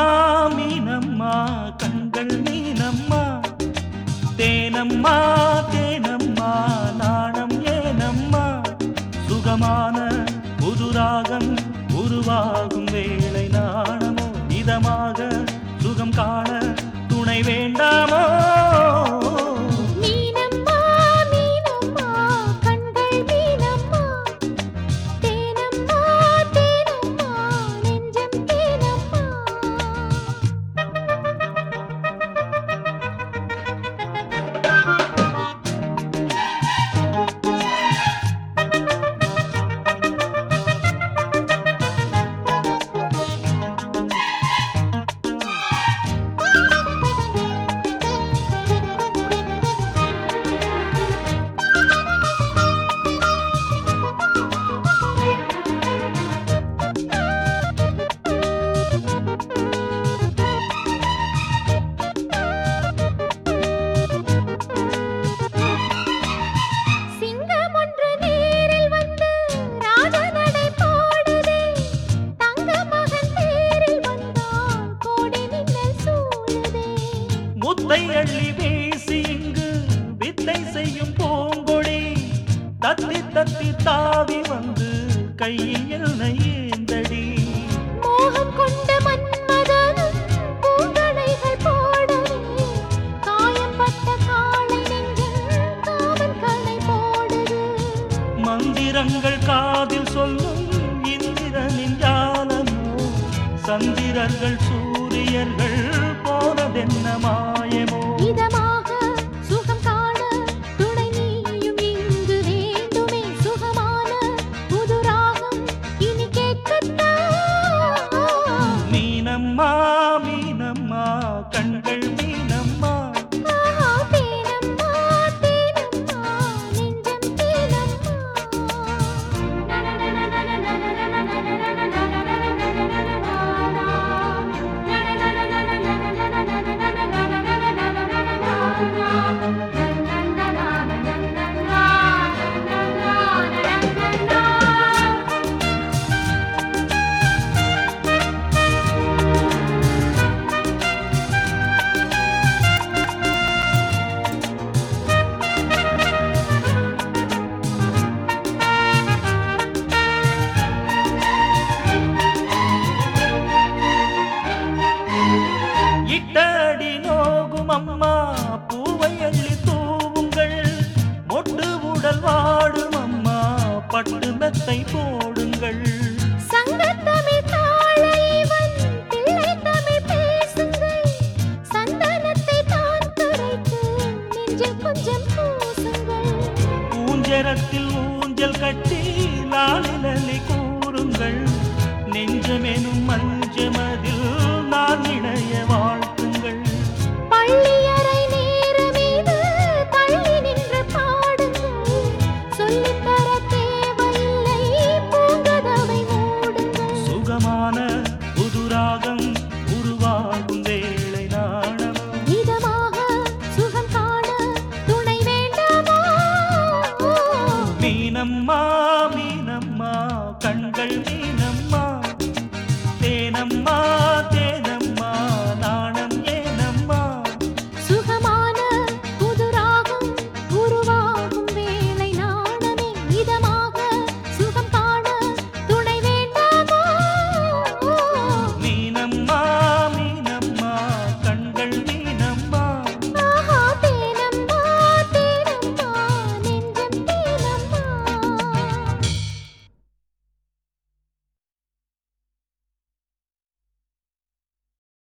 மீனம்மா கண்கள் மீனம்மா தேனம்மா தேனம்மா நாணம் ஏனம்மா சுகமான புதுராகம் உருவாகும் வேளை நாணமோ இதமாக சுகம் காண துணை வேண்டாமோ மீனம்மா மீனம்மா கண்கள் மீனம்மா தேனம்மா தேனம்மா நெஞ்சம் தேனம்மா சிங்கம் ஒன்று நேரில் வந்து ராஜநடை போடுதே தங்க மகன் தேரில் வந்தால் கோடி மின்னல் சூழுதே முத்தை அள்ளி வீசி இங்கு வித்தை செய்யும் பூங்கொடி தத்தி தத்தி தாவி வந்து கையில் என்னை ஏந்தடி மோகம் கொண்ட மன்மதனும் பூங்கணைகள் போடவே காயம்பட்ட காளை நெஞ்சில் காவல் கணை போடுது மந்திரங்கள் காதில் சொல்லும் இந்திரனின் ஜாலமோ சந்திரர்கள் சூரியர்கள் போனதென்ன மாயமோ இதமாக சுகம் காண துணை நீயும் இங்கு வேண்டுமே சுகமான புது ராகம் இனி கேட்கத்தான் மீனம்மா மீனம்மா கண்கள் மீனம்மா ஆஹா, தேனம்மா, தேனம்மா, நெஞ்சம் தேனம்மா. இட்டடி நோகும் அம்மா பூவை அள்ளி தூவுங்கள் மொட்டு உடல் வாடும் அம்மா பட்டு மெத்தை போடுங்கள் சங்கத்தமிழ் தாளைவன் பிள்ளை தமிழ் பேசுங்கள் சந்தனத்தை தான் துரைத்து நெஞ்சில் கொஞ்சம் பூசுங்கள் ஊஞ்சரத்தில் ஊஞ்சல் கட்டி லாலிலி கூறுங்கள் நெஞ்சமெனும் மஞ்சமதில் நான் இணைய வாழ்த்துங்கள் பள்ளியறை நேரமீது தள்ளி நின்று பாடுங்கள் சொல்லித்தர தேவையில்லை பூங்கதவை மூடுங்கள் சுகமான புதுராகம் உருவாகும் வேளை நாணம் இதமாக சுகம் காண துணை வேண்டாமோ மீனம்மா மீனம்மா கண்கள் மீன